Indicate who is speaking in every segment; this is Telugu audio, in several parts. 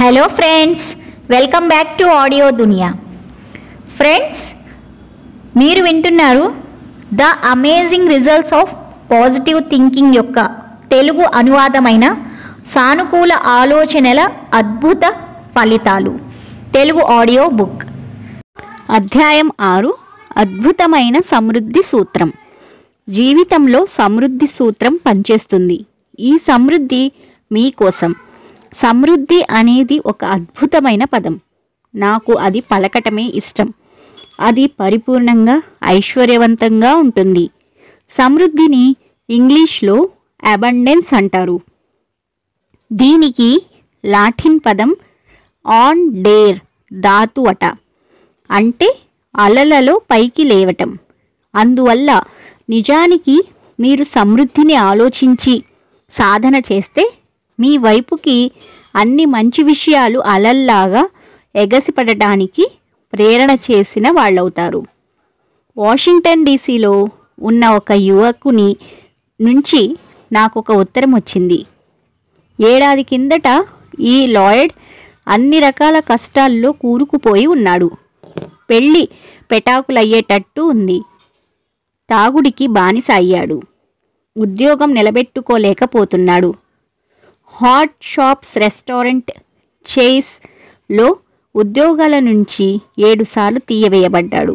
Speaker 1: hello friends welcome back to audio Duniya friends మీరు వింటున్నారు the amazing results of positive thinking యొక్క తెలుగు అనువాదమైన సానుకూల ఆలోచనల అద్భుత ఫలితాలు తెలుగు ఆడియో బుక్
Speaker 2: అధ్యాయం ఆరు అద్భుతమైన సమృద్ధి సూత్రం జీవితంలో సమృద్ధి సూత్రం పనిచేస్తుంది ఈ సమృద్ధి మీకోసం సమృద్ధి అనేది ఒక అద్భుతమైన పదం నాకు అది పలకటమే ఇష్టం అది పరిపూర్ణంగా ఐశ్వర్యవంతంగా ఉంటుంది సమృద్ధిని ఇంగ్లీష్లో అబండెన్స్ అంటారు దీనికి లాటిన్ పదం ఆన్ డేర్ ధాతు అట అంటే అలలలో పైకి లేవటం అందువల్ల నిజానికి మీరు సమృద్ధిని ఆలోచించి సాధన చేస్తే మీ వైపుకి అన్ని మంచి విషయాలు అలల్లాగా ఎగసిపడటానికి ప్రేరణ చేసిన వాళ్ళవుతారు వాషింగ్టన్ డీసీలో ఉన్న ఒక యువకుని నుంచి నాకు ఒక ఉత్తరం వచ్చింది ఏడాది కిందట ఈ లాయిడ్ అన్ని రకాల కష్టాల్లో కూరుకుపోయి ఉన్నాడు పెళ్ళి పెటాకులయ్యేటట్టు ఉంది తాగుడికి బానిస అయ్యాడు ఉద్యోగం నిలబెట్టుకోలేకపోతున్నాడు హాట్ షాప్స్ రెస్టారెంట్ చైర్స్లో ఉద్యోగాల నుంచి ఏడుసార్లు తీయవేయబడ్డాడు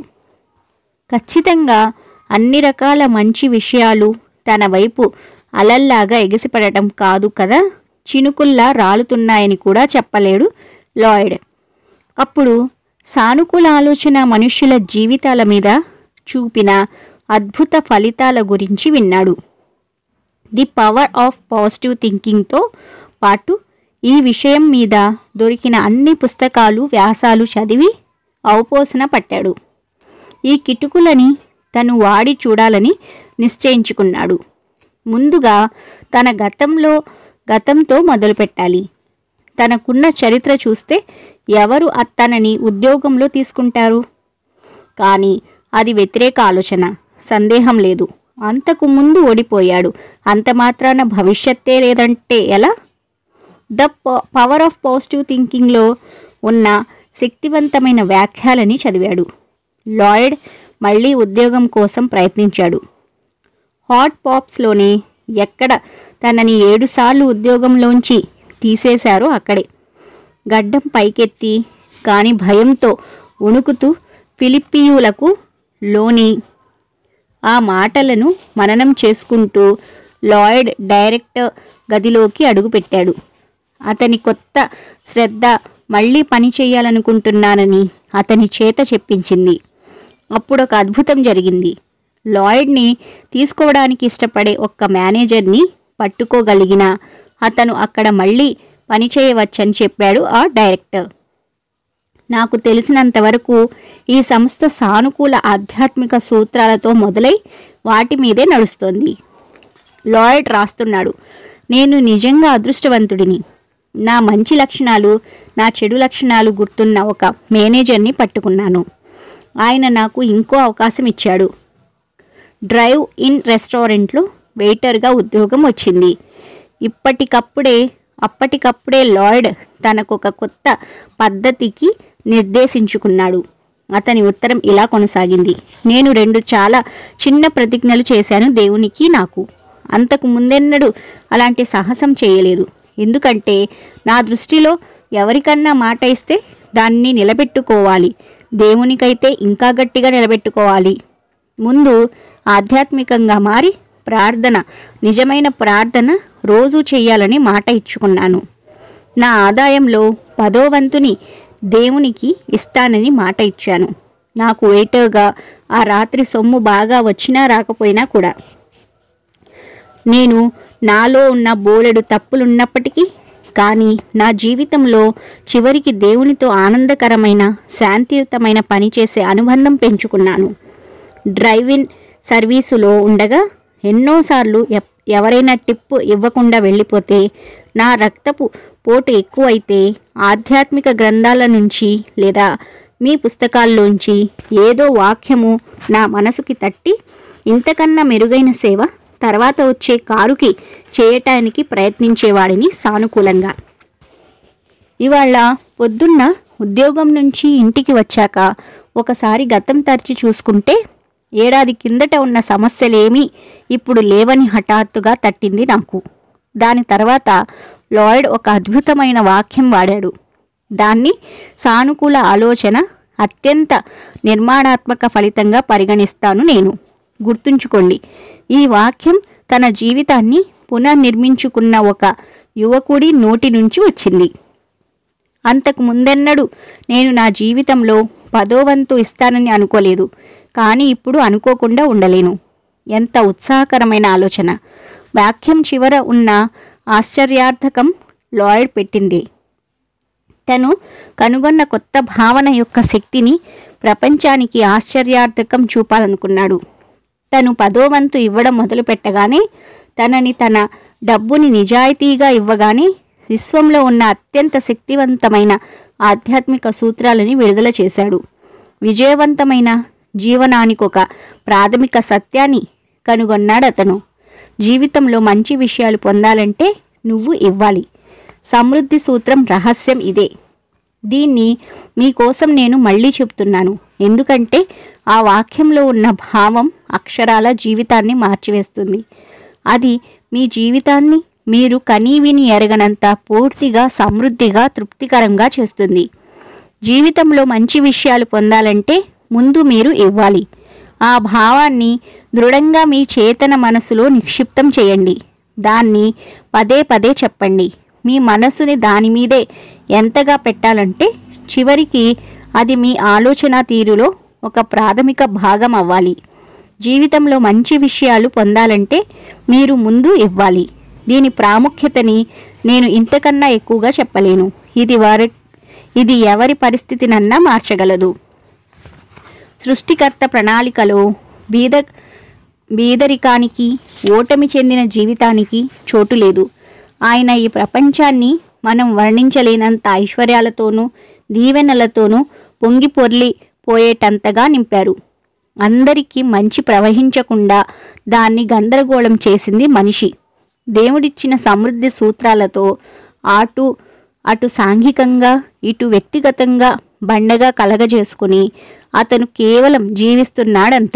Speaker 2: ఖచ్చితంగా అన్ని రకాల మంచి విషయాలు తన వైపు అలల్లాగా ఎగిసిపడటం కాదు కదా చినుకుల్లా రాలుతున్నాయని కూడా చెప్పలేడు లాయిడ్ అప్పుడు సానుకూల ఆలోచన మనుష్యుల జీవితాల మీద చూపిన అద్భుత ఫలితాల గురించి విన్నాడు ది పవర్ ఆఫ్ పాజిటివ్ థింకింగ్తో పాటు ఈ విషయం మీద దొరికిన అన్ని పుస్తకాలు వ్యాసాలు చదివి అవపోసన పట్టాడు ఈ కిటుకులని తను వాడి చూడాలని నిశ్చయించుకున్నాడు ముందుగా తన గతంలో గతంతో మొదలుపెట్టాలి తనకున్న చరిత్ర చూస్తే ఎవరు అ- తనని ఉద్యోగంలో తీసుకుంటారు కానీ అది వ్యతిరేక ఆలోచన సందేహం లేదు అంతకు ముందు ఓడిపోయాడు అంత మాత్రాన భవిష్యత్తే లేదంటే ఎలా ద పవర్ ఆఫ్ పాజిటివ్ థింకింగ్లో ఉన్న శక్తివంతమైన వ్యాఖ్యలని చదివాడు లాయిడ్ మళ్ళీ ఉద్యోగం కోసం ప్రయత్నించాడు హాట్ పాప్స్లోనే ఎక్కడ తనని ఏడుసార్లు ఉద్యోగంలోంచి తీసేశారో అక్కడే గడ్డం పైకెత్తి కాని భయంతో వణుకుతూ ఫిలిప్పీయులకు లోని ఆ మాటలను మననం చేసుకుంటూ లాయిడ్ డైరెక్టర్ గదిలోకి అడుగుపెట్టాడు అతని కొత్త శ్రద్ధ మళ్ళీ పని చేయాలనుకుంటున్నానని అతని చేత చెప్పించింది అప్పుడు ఒక అద్భుతం జరిగింది లాయిడ్ని తీసుకోవడానికి ఇష్టపడే ఒక్క మేనేజర్ని పట్టుకోగలిగిన అతను అక్కడ మళ్ళీ పని చేయవచ్చని చెప్పాడు ఆ డైరెక్టర్ నాకు తెలిసినంత వరకు ఈ సంస్థ సానుకూల ఆధ్యాత్మిక సూత్రాలతో మొదలై వాటి మీదే నడుస్తోంది లాయిడ్ రాస్తున్నాడు నేను నిజంగా అదృష్టవంతుడిని నా మంచి లక్షణాలు నా చెడు లక్షణాలు గుర్తున్న ఒక మేనేజర్ని పట్టుకున్నాను ఆయన నాకు ఇంకో అవకాశం ఇచ్చాడు డ్రైవ్ ఇన్ రెస్టారెంట్లో వెయిటర్గా ఉద్యోగం వచ్చింది ఇప్పటికప్పుడే అప్పటికప్పుడే లాయిడ్ తనకొక కొత్త పద్ధతికి నిర్దేశించుకున్నాడు అతని ఉత్తరం ఇలా కొనసాగింది నేను రెండు చాలా చిన్న ప్రతిజ్ఞలు చేశాను దేవునికి నాకు అంతకు ముందెన్నడూ అలాంటి సాహసం చేయలేదు ఎందుకంటే నా దృష్టిలో ఎవరికన్నా మాట ఇస్తే దాన్ని నిలబెట్టుకోవాలి దేవునికైతే ఇంకా గట్టిగా నిలబెట్టుకోవాలి ముందు ఆధ్యాత్మికంగా మారి ప్రార్థన నిజమైన ప్రార్థన రోజు చేయాలని మాట ఇచ్చుకున్నాను నా ఆదాయంలో పదో వంతుని దేవునికి ఇస్తానని మాట ఇచ్చాను నాకు వెయిటర్గా ఆ రాత్రి సొమ్ము బాగా వచ్చినా రాకపోయినా కూడా నేను నాలో ఉన్న బోలెడు తప్పులున్నప్పటికీ కానీ నా జీవితంలో చివరికి దేవునితో ఆనందకరమైన శాంతియుతమైన పని చేసే అనుబంధం పెంచుకున్నాను డ్రైవిన్ సర్వీసులో ఉండగా ఎన్నోసార్లు ఎప్- ఎవరైనా టిప్పు ఇవ్వకుండా వెళ్ళిపోతే నా రక్తపు పోటు ఎక్కువైతే ఆధ్యాత్మిక గ్రంథాల నుంచి లేదా మీ పుస్తకాల్లోంచి ఏదో వాక్యము నా మనసుకి తట్టి ఇంతకన్నా మెరుగైన సేవ తర్వాత వచ్చే కారుకి చేయటానికి ప్రయత్నించేవాడిని సానుకూలంగా ఇవాళ పొద్దున్న ఉద్యోగం నుంచి ఇంటికి వచ్చాక ఒకసారి గతం తరచి చూసుకుంటే ఏడాది కిందట ఉన్న సమస్యలేమీ ఇప్పుడు లేవని హఠాత్తుగా తట్టింది నాకు దాని తర్వాత లాయిడ్ ఒక అద్భుతమైన వాక్యం వాడాడు దాన్ని సానుకూల ఆలోచన అత్యంత నిర్మాణాత్మక ఫలితంగా పరిగణిస్తాను నేను గుర్తుంచుకోండి ఈ వాక్యం తన జీవితాన్ని పునర్నిర్మించుకున్న ఒక యువకుడి నోటి నుంచి వచ్చింది అంతకు ముందెన్నడూ నేను నా జీవితంలో పదో వంతు ఇస్తానని అనుకోలేదు కానీ ఇప్పుడు అనుకోకుండా ఉండలేను ఎంత ఉత్సాహకరమైన ఆలోచన వాక్యం చివర ఉన్న ఆశ్చర్యార్థకం లాయిడ్ పెట్టింది తను కనుగొన్న కొత్త భావన యొక్క శక్తిని ప్రపంచానికి ఆశ్చర్యార్థకం చూపాలనుకున్నాడు తను పదో వంతు ఇవ్వడం మొదలు పెట్టగానే తనని తన డబ్బుని నిజాయితీగా ఇవ్వగానే విశ్వంలో ఉన్న అత్యంత శక్తివంతమైన ఆధ్యాత్మిక సూత్రాలని విడుదల చేశాడు విజయవంతమైన జీవనానికి ఒక ప్రాథమిక సత్యాన్ని కనుగొన్నాడు అతను జీవితంలో మంచి విషయాలు పొందాలంటే నువ్వు ఇవ్వాలి సమృద్ధి సూత్రం రహస్యం ఇదే దీన్ని మీకోసం నేను మళ్ళీ చెప్తున్నాను ఎందుకంటే ఆ వాక్యంలో ఉన్న భావం అక్షరాల జీవితాన్ని మార్చివేస్తుంది అది మీ జీవితాన్ని మీరు కనీవిని ఎరగనంత పూర్తిగా సమృద్ధిగా తృప్తికరంగా చేస్తుంది జీవితంలో మంచి విషయాలు పొందాలంటే ముందు మీరు ఇవ్వాలి ఆ భావాన్ని దృఢంగా మీ చేతన మనసులో నిక్షిప్తం చేయండి దాన్ని పదే పదే చెప్పండి మీ మనసుని దాని మీదే ఎంతగా పెట్టాలంటే చివరికి అది మీ ఆలోచన తీరులో ఒక ప్రాథమిక భాగం అవ్వాలి జీవితంలో మంచి విషయాలు పొందాలంటే మీరు ముందు ఇవ్వాలి దీని ప్రాముఖ్యతని నేను ఇంతకన్నా ఎక్కువగా చెప్పలేను ఇది వారి ఇది ఎవరి పరిస్థితినన్నా మార్చగలదు సృష్టికర్త ప్రణాళికలో బీద బీదరికానికి ఓటమి చెందిన జీవితానికి చోటు లేదు ఆయన ఈ ప్రపంచాన్ని మనం వర్ణించలేనంత ఐశ్వర్యాలతోనూ దీవెనలతోనూ పొంగి పొర్లి పోయేటంతగా నింపారు అందరికీ మంచి ప్రవహించకుండా దాన్ని గందరగోళం చేసింది మనిషి దేవుడిచ్చిన సమృద్ధి సూత్రాలతో అటు అటు సాంఘికంగా ఇటు వ్యక్తిగతంగా బండగా కలగజేసుకుని అతను కేవలం జీవిస్తున్నాడంతే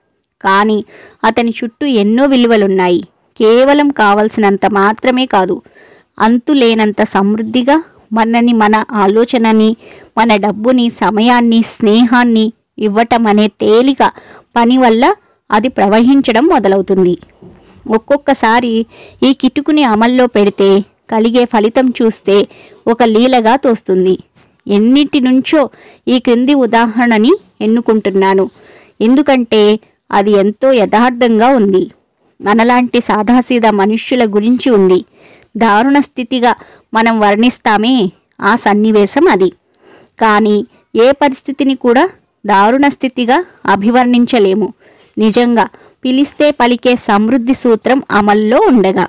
Speaker 2: కానీ అతని చుట్టూ ఎన్నో విలువలున్నాయి కేవలం కావలసినంత మాత్రమే కాదు అంతులేనంత సమృద్ధిగా మనని మన ఆలోచనని మన డబ్బుని సమయాన్ని స్నేహాన్ని ఇవ్వటం అనే తేలిక పని వల్ల అది ప్రవహించడం మొదలవుతుంది ఒక్కొక్కసారి ఈ కిటుకుని అమల్లో పెడితే కలిగే ఫలితం చూస్తే ఒక లీలగా తోస్తుంది ఎన్నిటి నుంచో ఈ క్రింది ఉదాహరణని ఎన్నుకుంటున్నాను ఎందుకంటే అది ఎంతో యథార్థంగా ఉంది మనలాంటి సాదాసీదా మనుష్యుల గురించి ఉంది దారుణ స్థితిగా మనం వర్ణిస్తామే ఆ సన్నివేశం అది కానీ ఏ పరిస్థితిని కూడా దారుణ స్థితిగా అభివర్ణించలేము నిజంగా పిలిస్తే పలికే సమృద్ధి సూత్రం అమల్లో ఉండగా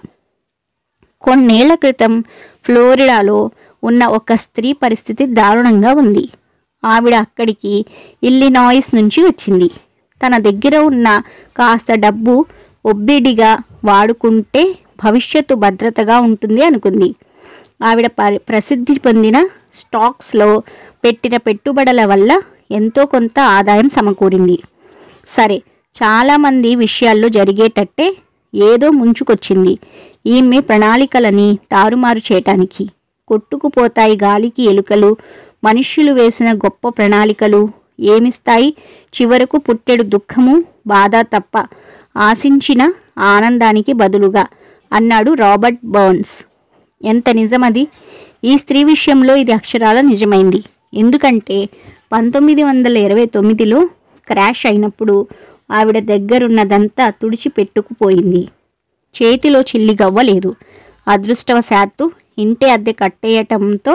Speaker 2: కొన్నేళ్ల క్రితం ఫ్లోరిడాలో ఉన్న ఒక స్త్రీ పరిస్థితి దారుణంగా ఉంది ఆవిడ అక్కడికి ఇల్లినాయిస్ నుంచి వచ్చింది తన దగ్గర ఉన్న కాస్త డబ్బు ఒబ్బిడిగా వాడుకుంటే భవిష్యత్తు భద్రతగా ఉంటుంది అనుకుంది ఆవిడ పరి ప్రసిద్ధి పొందిన స్టాక్స్లో పెట్టిన పెట్టుబడుల వల్ల ఎంతో కొంత ఆదాయం సమకూరింది సరే చాలామంది విషయాల్లో జరిగేటట్టే ఏదో ముంచుకొచ్చింది ఈమె ప్రణాళికలని తారుమారు చేయటానికి కొట్టుకుపోతాయి గాలికి ఎలుకలు మనుష్యులు వేసిన గొప్ప ప్రణాళికలు ఏమిస్తాయి చివరకు పుట్టెడు దుఃఖము బాధ తప్ప ఆశించిన ఆనందానికి బదులుగా అన్నాడు రాబర్ట్ బర్న్స్ ఎంత నిజమది ఈ స్త్రీ విషయంలో ఇది అక్షరాల నిజమైంది ఎందుకంటే పంతొమ్మిది వందల ఇరవై తొమ్మిదిలో క్రాష్ అయినప్పుడు ఆవిడ దగ్గరున్నదంతా తుడిచిపెట్టుకుపోయింది చేతిలో చిల్లిగవ్వలేదు అదృష్టవశాత్తు ఇంటి అద్దె కట్టేయటంతో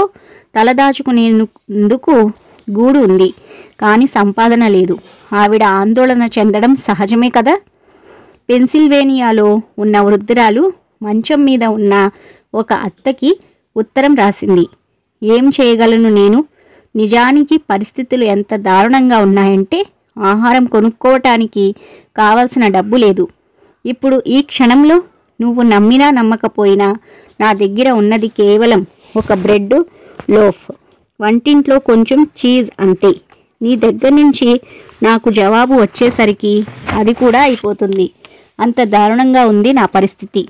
Speaker 2: తలదాచుకునేందుకు గూడు ఉంది కానీ సంపాదన లేదు ఆవిడ ఆందోళన చెందడం సహజమే కదా పెన్సిల్వేనియాలో ఉన్న వృద్ధురాలు మంచం మీద ఉన్న ఒక అత్తకి ఉత్తరం రాసింది ఏం చేయగలను నేను నిజానికి పరిస్థితులు ఎంత దారుణంగా ఉన్నాయంటే ఆహారం కొనుక్కోవటానికి కావలసిన డబ్బు లేదు ఇప్పుడు ఈ క్షణంలో నువ్వు నమ్మినా నమ్మకపోయినా నా దగ్గర ఉన్నది కేవలం ఒక బ్రెడ్ లోఫ్ వంటింట్లో కొంచెం చీజ్ అంతే నీ దగ్గర నుంచి నాకు జవాబు వచ్చేసరికి అది కూడా అయిపోతుంది అంత దారుణంగా ఉంది నా పరిస్థితి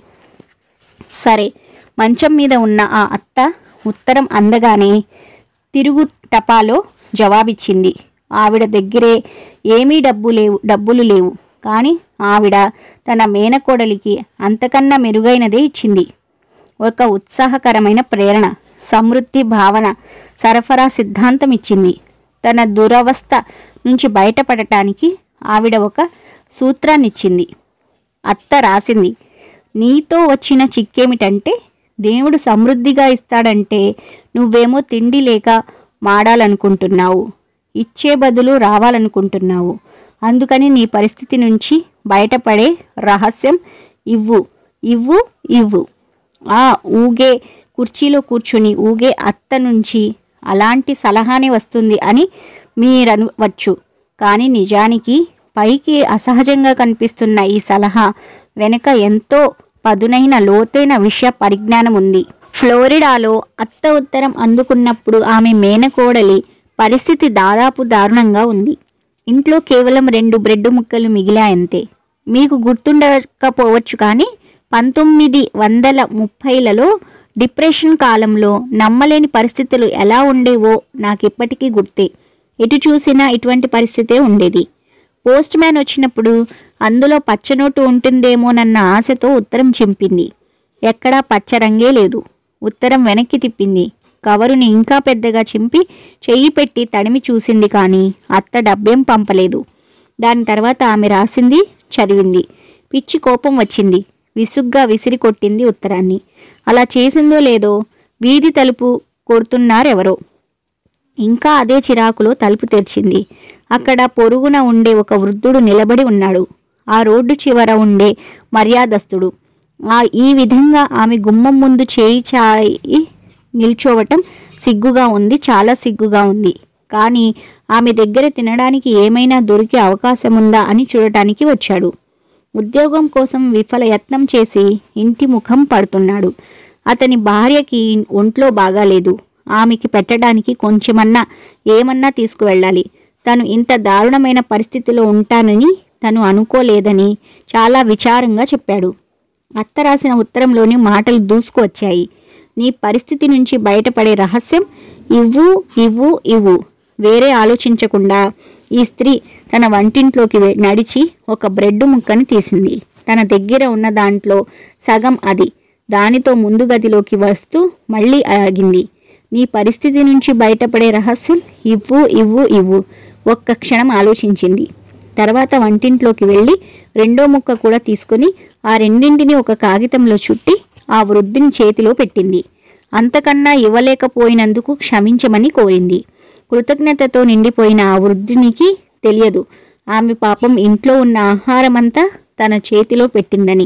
Speaker 2: సరే మంచం మీద ఉన్న ఆ అత్త ఉత్తరం అందగానే తిరుగు టపాలో జవాబిచ్చింది ఆవిడ దగ్గరే ఏమీ డబ్బు లేవు డబ్బులు లేవు కానీ ఆవిడ తన మేనకోడలికి అంతకన్నా మెరుగైనదే ఇచ్చింది ఒక ఉత్సాహకరమైన ప్రేరణ సమృద్ధి భావన సరఫరా సిద్ధాంతం ఇచ్చింది తన దురవస్థ నుంచి బయటపడటానికి ఆవిడ ఒక సూత్రాన్నిచ్చింది అత్త రాసింది నీతో వచ్చిన చిక్కేమిటంటే దేవుడు సమృద్ధిగా ఇస్తాడంటే నువ్వేమో తిండి లేక మాడాలనుకుంటున్నావు ఇచ్చే బదులు రావాలనుకుంటున్నావు అందుకని నీ పరిస్థితి నుంచి బయటపడే రహస్యం ఇవ్వు ఇవ్వు ఇవ్వు ఆ ఊగే కుర్చీలో కూర్చుని ఊగే అత్త నుంచి అలాంటి సలహానే వస్తుంది అని మీరనవచ్చు కానీ నిజానికి పైకి అసహజంగా కనిపిస్తున్న ఈ సలహా వెనుక ఎంతో పదునైన లోతైన విషయ పరిజ్ఞానం ఉంది ఫ్లోరిడాలో అత్త ఉత్తరం అందుకున్నప్పుడు ఆమె మేనకోడలి పరిస్థితి దాదాపు దారుణంగా ఉంది ఇంట్లో కేవలం రెండు బ్రెడ్ ముక్కలు మిగిలాయంతే మీకు గుర్తుండకపోవచ్చు కానీ పంతొమ్మిది వందల ముప్పైలలో డిప్రెషన్ కాలంలో నమ్మలేని పరిస్థితులు ఎలా ఉండేవో నాకు ఇప్పటికీ గుర్తే ఎటు చూసినా ఇటువంటి పరిస్థితే ఉండేది పోస్ట్ మ్యాన్ వచ్చినప్పుడు అందులో పచ్చనోటు ఉంటుందేమోనన్న ఆశతో ఉత్తరం చింపింది ఎక్కడా పచ్చరంగే లేదు ఉత్తరం వెనక్కి తిప్పింది కవరుని ఇంకా పెద్దగా చింపి చెయ్యి పెట్టి తడిమి చూసింది కానీ అత్త డబ్బేం పంపలేదు దాని తర్వాత ఆమె రాసింది చదివింది పిచ్చి కోపం వచ్చింది విసుగ్గా విసిరి కొట్టింది ఉత్తరాన్ని అలా చేసిందో లేదో వీధి తలుపు కొడుతున్నారెవరో ఇంకా అదే చిరాకులో తలుపు తెరిచింది అక్కడ పొరుగున ఉండే ఒక వృద్ధుడు నిలబడి ఉన్నాడు ఆ రోడ్డు చివర ఉండే మర్యాదస్తుడు ఆ ఈ విధంగా ఆమె గుమ్మం ముందు చేయి చాయి నిల్చోవటం సిగ్గుగా ఉంది చాలా సిగ్గుగా ఉంది కానీ ఆమె దగ్గర తినడానికి ఏమైనా దొరికే అవకాశం ఉందా అని చూడటానికి వచ్చాడు ఉద్యోగం కోసం విఫల యత్నం చేసి ఇంటి ముఖం పడుతున్నాడు అతని భార్యకి ఒంట్లో బాగాలేదు ఆమెకి పెట్టడానికి కొంచెమన్నా ఏమన్నా తీసుకువెళ్ళాలి తను ఇంత దారుణమైన పరిస్థితిలో ఉంటానని తను అనుకోలేదని చాలా విచారంగా చెప్పాడు అత్త రాసిన ఉత్తరంలోని మాటలు దూసుకువచ్చాయి నీ పరిస్థితి నుంచి బయటపడే రహస్యం ఇవ్వు ఇవ్వు ఇవ్వు వేరే ఆలోచించకుండా ఈ స్త్రీ తన వంటింట్లోకి వె- నడిచి ఒక బ్రెడ్ ముక్కని తీసింది తన దగ్గర ఉన్న దాంట్లో సగం అది దానితో ముందు గదిలోకి వస్తూ మళ్ళీ ఆగింది నీ పరిస్థితి నుంచి బయటపడే రహస్యం ఇవ్వు ఇవ్వు ఇవ్వు ఒక్క క్షణం ఆలోచించింది తర్వాత వంటింట్లోకి వెళ్ళి రెండో ముక్క కూడా తీసుకొని ఆ రెండింటిని ఒక కాగితంలో చుట్టి ఆ వృద్ధిని చేతిలో పెట్టింది అంతకన్నా ఇవ్వలేకపోయినందుకు క్షమించమని కోరింది కృతజ్ఞతతో నిండిపోయిన ఆ వృద్ధునికి తెలియదు ఆమె పాపం ఇంట్లో ఉన్న ఆహారమంతా తన చేతిలో పెట్టిందని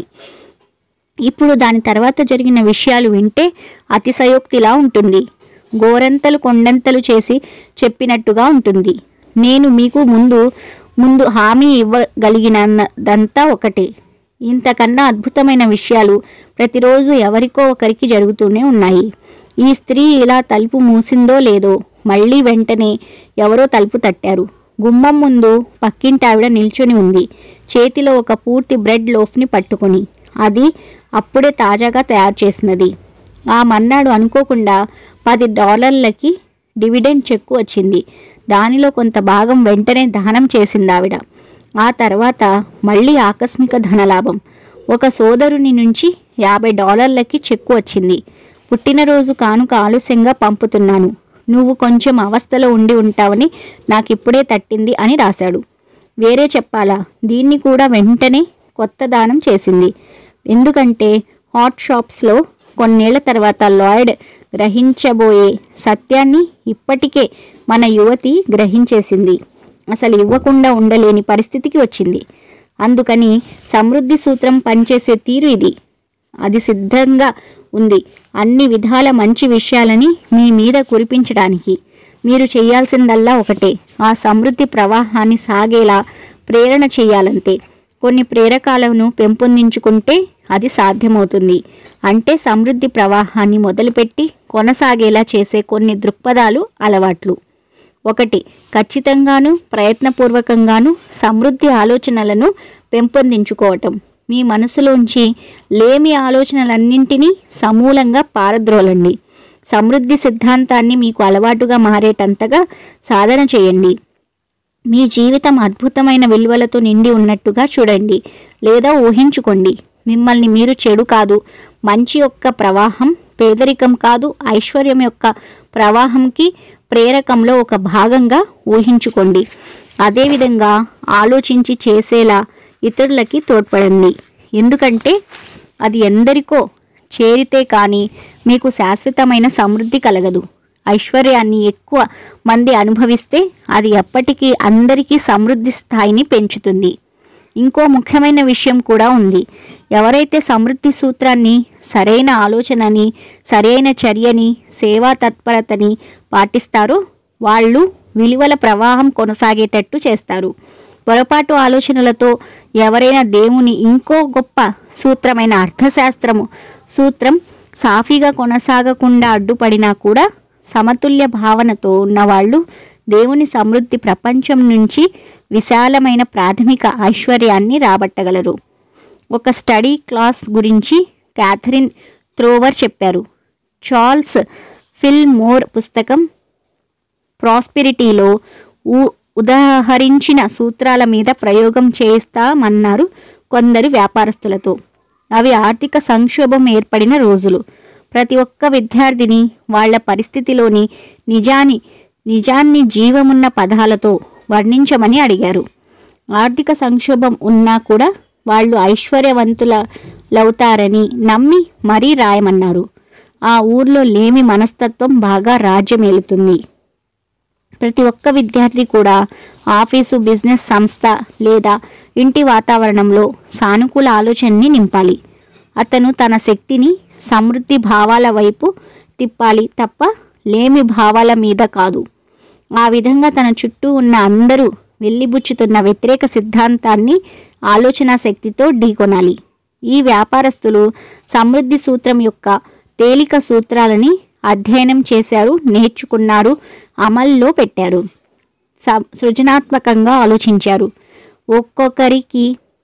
Speaker 2: ఇప్పుడు దాని తర్వాత జరిగిన విషయాలు వింటే అతిశయోక్తిలా ఉంటుంది గోరంతలు కొండంతలు చేసి చెప్పినట్టుగా ఉంటుంది నేను మీకు ముందు ముందు హామీ ఇవ్వగలిగినదంతా ఒకటే ఇంతకన్నా అద్భుతమైన విషయాలు ప్రతిరోజు ఎవరికో ఒకరికి జరుగుతూనే ఉన్నాయి ఈ స్త్రీ ఇలా తలుపు మూసిందో లేదో మళ్ళీ వెంటనే ఎవరో తలుపు తట్టారు గుమ్మం ముందు పక్కింటి ఆవిడ నిల్చొని ఉంది చేతిలో ఒక పూర్తి బ్రెడ్ లోఫ్ని పట్టుకొని అది అప్పుడే తాజాగా తయారు చేసినది ఆ మన్నాడు అనుకోకుండా పది డాలర్లకి డివిడెండ్ చెక్కు వచ్చింది దానిలో కొంత భాగం వెంటనే దానం చేసింది ఆవిడ ఆ తర్వాత మళ్ళీ ఆకస్మిక ధనలాభం ఒక సోదరుని నుంచి యాభై డాలర్లకి చెక్కు వచ్చింది పుట్టినరోజు కానుక ఆలస్యంగా పంపుతున్నాను నువ్వు కొంచెం అవస్థలో ఉండి ఉంటావని నాకిప్పుడే తట్టింది అని రాశాడు వేరే చెప్పాలా దీన్ని కూడా వెంటనే కొత్త దానం చేసింది ఎందుకంటే హాట్ షాప్స్లో కొన్నేళ్ల తర్వాత లాయిడ్ గ్రహించబోయే సత్యాన్ని ఇప్పటికే మన యువతి గ్రహించేసింది అసలు ఇవ్వకుండా ఉండలేని పరిస్థితికి వచ్చింది అందుకని సమృద్ధి సూత్రం పనిచేసే తీరు ఇది అది సిద్ధంగా ఉంది అన్ని విధాల మంచి విషయాలని మీ మీద కురిపించడానికి మీరు చేయాల్సిందల్లా ఒకటే ఆ సమృద్ధి ప్రవాహాన్ని సాగేలా ప్రేరణ చేయాలంతే కొన్ని ప్రేరకాలను పెంపొందించుకుంటే అది సాధ్యమవుతుంది అంటే సమృద్ధి ప్రవాహాన్ని మొదలుపెట్టి కొనసాగేలా చేసే కొన్ని దృక్పథాలు అలవాట్లు ఒకటి ఖచ్చితంగాను ప్రయత్నపూర్వకంగాను సమృద్ధి ఆలోచనలను పెంపొందించుకోవటం మీ మనసులోంచి లేమి ఆలోచనలన్నింటినీ సమూలంగా పారద్రోలండి సమృద్ధి సిద్ధాంతాన్ని మీకు అలవాటుగా మారేటంతగా సాధన చేయండి మీ జీవితం అద్భుతమైన విలువలతో నిండి ఉన్నట్టుగా చూడండి లేదా ఊహించుకోండి మిమ్మల్ని మీరు చెడు కాదు మంచి యొక్క ప్రవాహం పేదరికం కాదు ఐశ్వర్యం యొక్క ప్రవాహంకి ప్రేరకంలో ఒక భాగంగా ఊహించుకోండి అదేవిధంగా ఆలోచించి చేసేలా ఇతరులకి తోడ్పడండి ఎందుకంటే అది ఎందరికో చేరితే కానీ మీకు శాశ్వతమైన సమృద్ధి కలగదు ఐశ్వర్యాన్ని ఎక్కువ మంది అనుభవిస్తే అది ఎప్పటికీ అందరికీ సమృద్ధి స్థాయిని పెంచుతుంది ఇంకో ముఖ్యమైన విషయం కూడా ఉంది ఎవరైతే సమృద్ధి సూత్రాన్ని సరైన ఆలోచనని సరైన చర్యని సేవా తత్పరతని పాటిస్తారో వాళ్ళు విలువల ప్రవాహం కొనసాగేటట్టు చేస్తారు పొరపాటు ఆలోచనలతో ఎవరైనా దేవుని ఇంకో గొప్ప సూత్రమైన అర్థశాస్త్రము సూత్రం సాఫీగా కొనసాగకుండా అడ్డుపడినా కూడా సమతుల్య భావనతో ఉన్నవాళ్ళు దేవుని సమృద్ధి ప్రపంచం నుంచి విశాలమైన ప్రాథమిక ఐశ్వర్యాన్ని రాబట్టగలరు ఒక స్టడీ క్లాస్ గురించి క్యాథరిన్ త్రోవర్ చెప్పారు చార్ల్స్ ఫిల్ మోర్ పుస్తకం ప్రాస్పెరిటీలో ఉ ఉదాహరించిన సూత్రాల మీద ప్రయోగం చేస్తామన్నారు కొందరు వ్యాపారస్తులతో అవి ఆర్థిక సంక్షోభం ఏర్పడిన రోజులు ప్రతి ఒక్క విద్యార్థిని వాళ్ళ పరిస్థితిలోని నిజాన్ని నిజాన్ని జీవమున్న పదాలతో వర్ణించమని అడిగారు ఆర్థిక సంక్షోభం ఉన్నా కూడా వాళ్ళు ఐశ్వర్యవంతులవుతారని నమ్మి మరీ రాయమన్నారు ఆ ఊర్లో లేమి మనస్తత్వం బాగా రాజ్యమేలుతుంది ప్రతి ఒక్క విద్యార్థి కూడా ఆఫీసు బిజినెస్ సంస్థ లేదా ఇంటి వాతావరణంలో సానుకూల ఆలోచనని నింపాలి అతను తన శక్తిని సమృద్ధి భావాల వైపు తిప్పాలి తప్ప లేమి భావాల మీద కాదు ఆ విధంగా తన చుట్టూ ఉన్న అందరూ వెళ్ళిబుచ్చుతున్న వ్యతిరేక సిద్ధాంతాన్ని ఆలోచన శక్తితో ఢీకొనాలి ఈ వ్యాపారస్తులు సమృద్ధి సూత్రం యొక్క తేలిక సూత్రాలని అధ్యయనం చేశారు నేర్చుకున్నారు అమల్లో పెట్టారు స- సృజనాత్మకంగా ఆలోచించారు ఒక్కొక్కరికి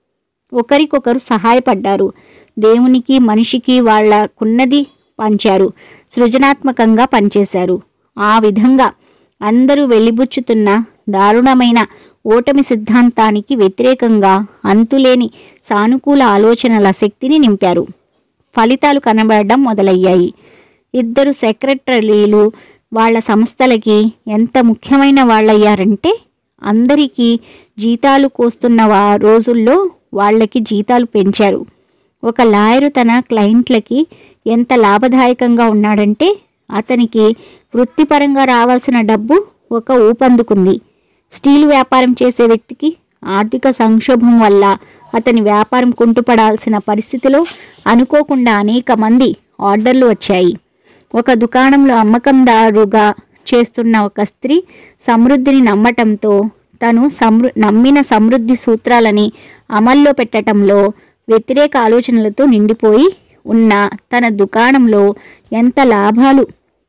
Speaker 2: ఒకరికొకరు సహాయపడ్డారు దేవునికి మనిషికి వాళ్ళకున్నది పంచారు సృజనాత్మకంగా పనిచేశారు ఆ విధంగా అందరూ వెలిబుచ్చుతున్న దారుణమైన ఓటమి సిద్ధాంతానికి వ్యతిరేకంగా అంతులేని సానుకూల ఆలోచనల శక్తిని నింపారు ఫలితాలు కనబడడం మొదలయ్యాయి ఇద్దరు సెక్రటరీలు వాళ్ళ సంస్థలకి ఎంత ముఖ్యమైన వాళ్ళయ్యారంటే అందరికీ జీతాలు కోస్తున్న వా రోజుల్లో వాళ్ళకి జీతాలు పెంచారు ఒక లాయరు తన క్లయింట్లకి ఎంత లాభదాయకంగా ఉన్నాడంటే అతనికి వృత్తిపరంగా రావాల్సిన డబ్బు ఒక ఊపందుకుంది స్టీలు వ్యాపారం చేసే వ్యక్తికి ఆర్థిక సంక్షోభం వల్ల అతని వ్యాపారం కుంటుపడాల్సిన పరిస్థితిలో అనుకోకుండా అనేక మంది ఆర్డర్లు వచ్చాయి ఒక దుకాణంలో అమ్మకందారుగా చేస్తున్న ఒక స్త్రీ సమృద్ధిని నమ్మటంతో తను సమృ నమ్మిన సమృద్ధి సూత్రాలని అమల్లో పెట్టడంలో వ్యతిరేక ఆలోచనలతో నిండిపోయి ఉన్న తన దుకాణంలో ఎంత లాభాలు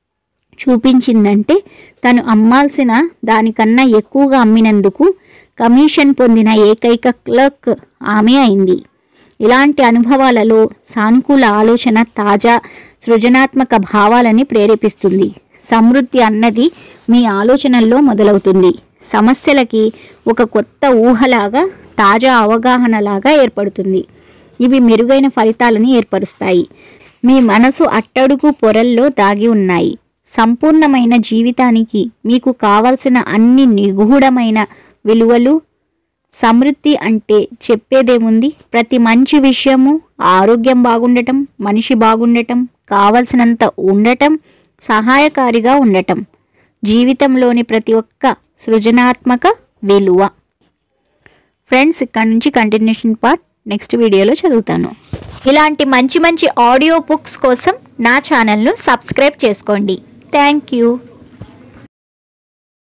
Speaker 2: చూపించిందంటే తను అమ్మాల్సిన దానికన్నా ఎక్కువగా అమ్మినందుకు కమిషన్ పొందిన ఏకైక క్లర్క్ ఆమె అయింది ఇలాంటి అనుభవాలలో సానుకూల ఆలోచన తాజా సృజనాత్మక భావాలని ప్రేరేపిస్తుంది సమృద్ధి అన్నది మీ ఆలోచనల్లో మొదలవుతుంది సమస్యలకి ఒక కొత్త ఊహలాగా తాజా అవగాహనలాగా ఏర్పడుతుంది ఇవి మెరుగైన ఫలితాలను ఏర్పరుస్తాయి మీ మనసు అట్టడుగు పొరల్లో దాగి ఉన్నాయి సంపూర్ణమైన జీవితానికి మీకు కావలసిన అన్ని నిగూఢమైన విలువలు సమృద్ధి అంటే చెప్పేదేముంది ప్రతి మంచి విషయము ఆరోగ్యం బాగుండటం మనిషి బాగుండటం కావలసినంత ఉండటం సహాయకారిగా ఉండటం జీవితంలోని ప్రతి ఒక్క సృజనాత్మక విలువ ఫ్రెండ్స్ ఇక్కడ నుంచి కంటిన్యూషన్ పార్ట్ నెక్స్ట్ వీడియోలో చదువుతాను
Speaker 1: ఇలాంటి మంచి మంచి ఆడియో బుక్స్ కోసం నా ఛానల్ను సబ్స్క్రైబ్ చేసుకోండి థ్యాంక్ యూ